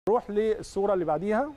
نروح للصوره اللي بعديها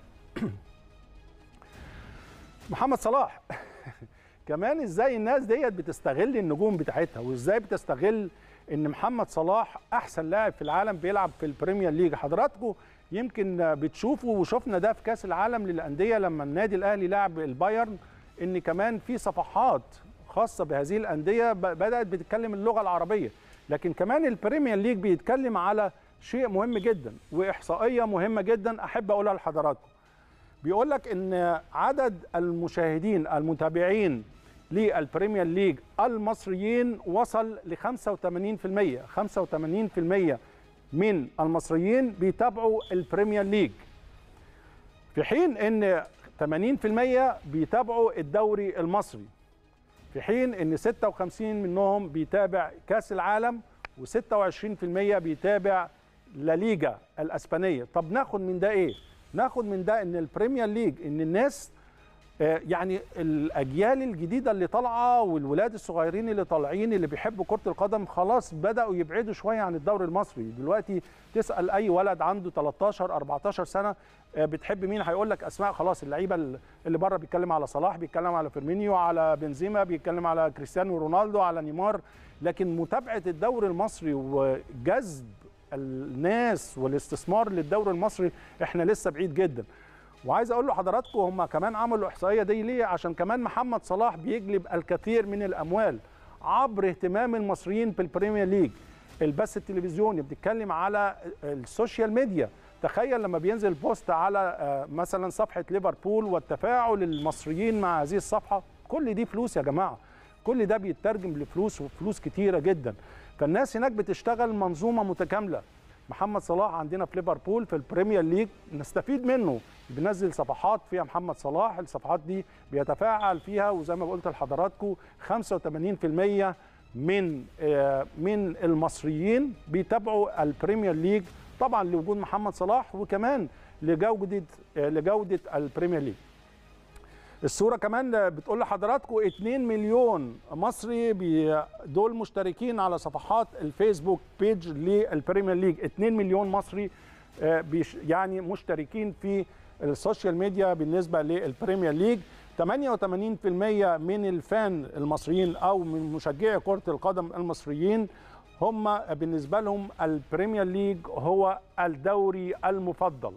محمد صلاح كمان ازاي الناس ديت بتستغل النجوم بتاعتها وازاي بتستغل ان محمد صلاح احسن لاعب في العالم بيلعب في البريمير ليج حضراتكم يمكن بتشوفوا وشفنا ده في كاس العالم للانديه لما النادي الاهلي لعب البايرن ان كمان في صفحات خاصه بهذه الانديه بدات بتتكلم اللغه العربيه لكن كمان البريمير ليج بيتكلم على شيء مهم جدا واحصائيه مهمه جدا احب اقولها لحضراتكم بيقول لك ان عدد المشاهدين المتابعين للبريمير ليج المصريين وصل ل 85% 85% من المصريين بيتابعوا البريمير ليج في حين ان 80% بيتابعوا الدوري المصري في حين ان 56 منهم بيتابع كاس العالم و26% بيتابع لا ليجا الاسبانيه طب ناخد من ده ايه ناخد من ده ان البريمير ليج ان الناس يعني الاجيال الجديده اللي طالعه والولاد الصغيرين اللي طالعين اللي بيحبوا كره القدم خلاص بداوا يبعدوا شويه عن الدوري المصري دلوقتي تسال اي ولد عنده 13 14 سنه بتحب مين هيقول لك اسماء خلاص اللعيبه اللي بره بيتكلم على صلاح بيتكلم على فيرمينيو على بنزيما بيتكلم على كريستيانو رونالدو على نيمار لكن متابعه الدوري المصري وجذب الناس والاستثمار للدوري المصري احنا لسه بعيد جدا وعايز اقول لحضراتكم هم كمان عملوا الاحصائيه دي ليه عشان كمان محمد صلاح بيجلب الكثير من الاموال عبر اهتمام المصريين بالبريمير ليج البث التلفزيوني بتتكلم على السوشيال ميديا تخيل لما بينزل بوست على مثلا صفحه ليفربول والتفاعل المصريين مع هذه الصفحه كل دي فلوس يا جماعه كل ده بيترجم لفلوس وفلوس كتيره جدا فالناس هناك بتشتغل منظومه متكامله محمد صلاح عندنا في ليفربول في البريمير ليج نستفيد منه بنزل صفحات فيها محمد صلاح الصفحات دي بيتفاعل فيها وزي ما قلت لحضراتكم 85% من من المصريين بيتابعوا البريمير ليج طبعا لوجود محمد صلاح وكمان لجوده لجوده البريمير ليج الصوره كمان بتقول لحضراتكم 2 مليون مصري دول مشتركين على صفحات الفيسبوك بيج للبريمير ليج 2 مليون مصري يعني مشتركين في السوشيال ميديا بالنسبه للبريمير ليج 88% من الفان المصريين او من مشجعي كره القدم المصريين هم بالنسبه لهم البريمير ليج هو الدوري المفضل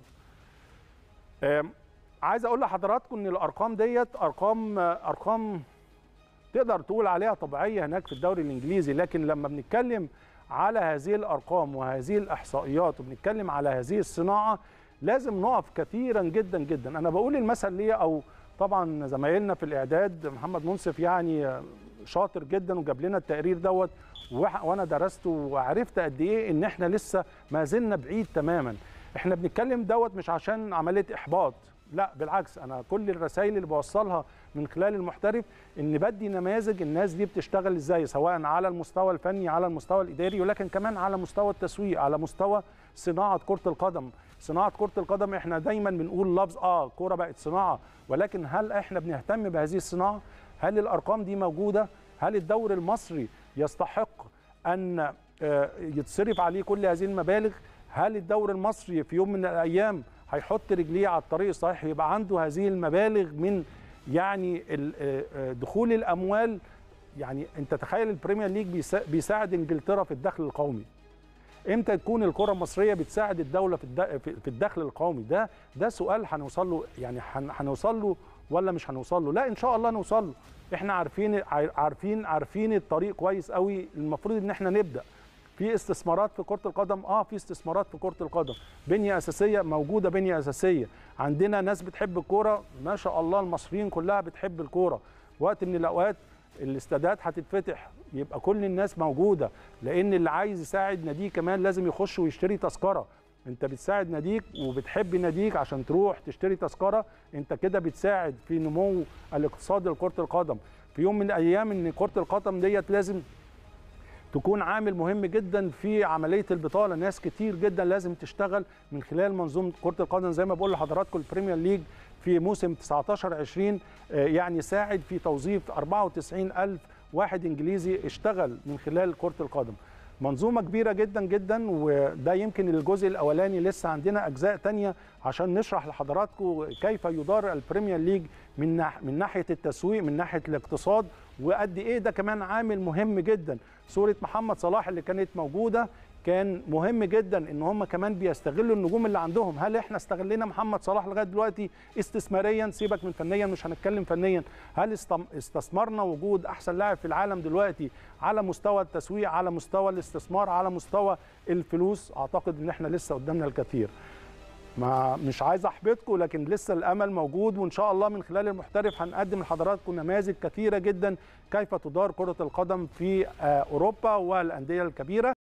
عايز اقول لحضراتكم ان الارقام ديت ارقام ارقام تقدر تقول عليها طبيعيه هناك في الدوري الانجليزي لكن لما بنتكلم على هذه الارقام وهذه الاحصائيات وبنتكلم على هذه الصناعه لازم نقف كثيرا جدا جدا انا بقول المثل ليه او طبعا زمايلنا في الاعداد محمد منصف يعني شاطر جدا وجاب لنا التقرير دوت وانا درسته وعرفت قد ايه ان احنا لسه ما زلنا بعيد تماما احنا بنتكلم دوت مش عشان عمليه احباط لا بالعكس انا كل الرسائل اللي بوصلها من خلال المحترف ان بدي نماذج الناس دي بتشتغل ازاي سواء على المستوى الفني على المستوى الاداري ولكن كمان على مستوى التسويق على مستوى صناعه كره القدم صناعه كره القدم احنا دايما بنقول لفظ اه كوره بقت صناعه ولكن هل احنا بنهتم بهذه الصناعه هل الارقام دي موجوده هل الدوري المصري يستحق ان يتصرف عليه كل هذه المبالغ هل الدوري المصري في يوم من الايام هيحط رجليه على الطريق الصحيح يبقى عنده هذه المبالغ من يعني دخول الاموال يعني انت تخيل البريمير ليج بيساعد انجلترا في الدخل القومي امتى تكون الكره المصريه بتساعد الدوله في الدخل القومي ده ده سؤال هنوصل له يعني هنوصل له ولا مش هنوصل له لا ان شاء الله نوصل له احنا عارفين عارفين عارفين الطريق كويس قوي المفروض ان احنا نبدا في استثمارات في كره القدم اه في استثمارات في كره القدم بنيه اساسيه موجوده بنيه اساسيه عندنا ناس بتحب الكوره ما شاء الله المصريين كلها بتحب الكوره وقت من الاوقات الاستادات هتتفتح يبقى كل الناس موجوده لان اللي عايز يساعد ناديه كمان لازم يخش ويشتري تذكره انت بتساعد ناديك وبتحب ناديك عشان تروح تشتري تذكره انت كده بتساعد في نمو الاقتصاد لكره القدم في يوم من الايام ان كره القدم ديت لازم تكون عامل مهم جدا في عمليه البطاله ناس كتير جدا لازم تشتغل من خلال منظومه كره القدم زي ما بقول لحضراتكم البريمير ليج في موسم 19 20 يعني ساعد في توظيف 94 ألف واحد انجليزي اشتغل من خلال كره القدم منظومه كبيره جدا جدا وده يمكن الجزء الاولاني لسه عندنا اجزاء تانية عشان نشرح لحضراتكم كيف يدار البريمير ليج من ناح من ناحيه التسويق من ناحيه الاقتصاد وقد ايه ده كمان عامل مهم جدا صوره محمد صلاح اللي كانت موجوده كان مهم جدا ان هم كمان بيستغلوا النجوم اللي عندهم هل احنا استغلينا محمد صلاح لغايه دلوقتي استثماريا سيبك من فنيا مش هنتكلم فنيا هل استثمرنا وجود احسن لاعب في العالم دلوقتي على مستوى التسويق على مستوى الاستثمار على مستوى الفلوس اعتقد ان احنا لسه قدامنا الكثير ما مش عايز احبطكم لكن لسه الامل موجود وان شاء الله من خلال المحترف هنقدم لحضراتكم نماذج كثيره جدا كيف تدار كره القدم في اوروبا والانديه الكبيره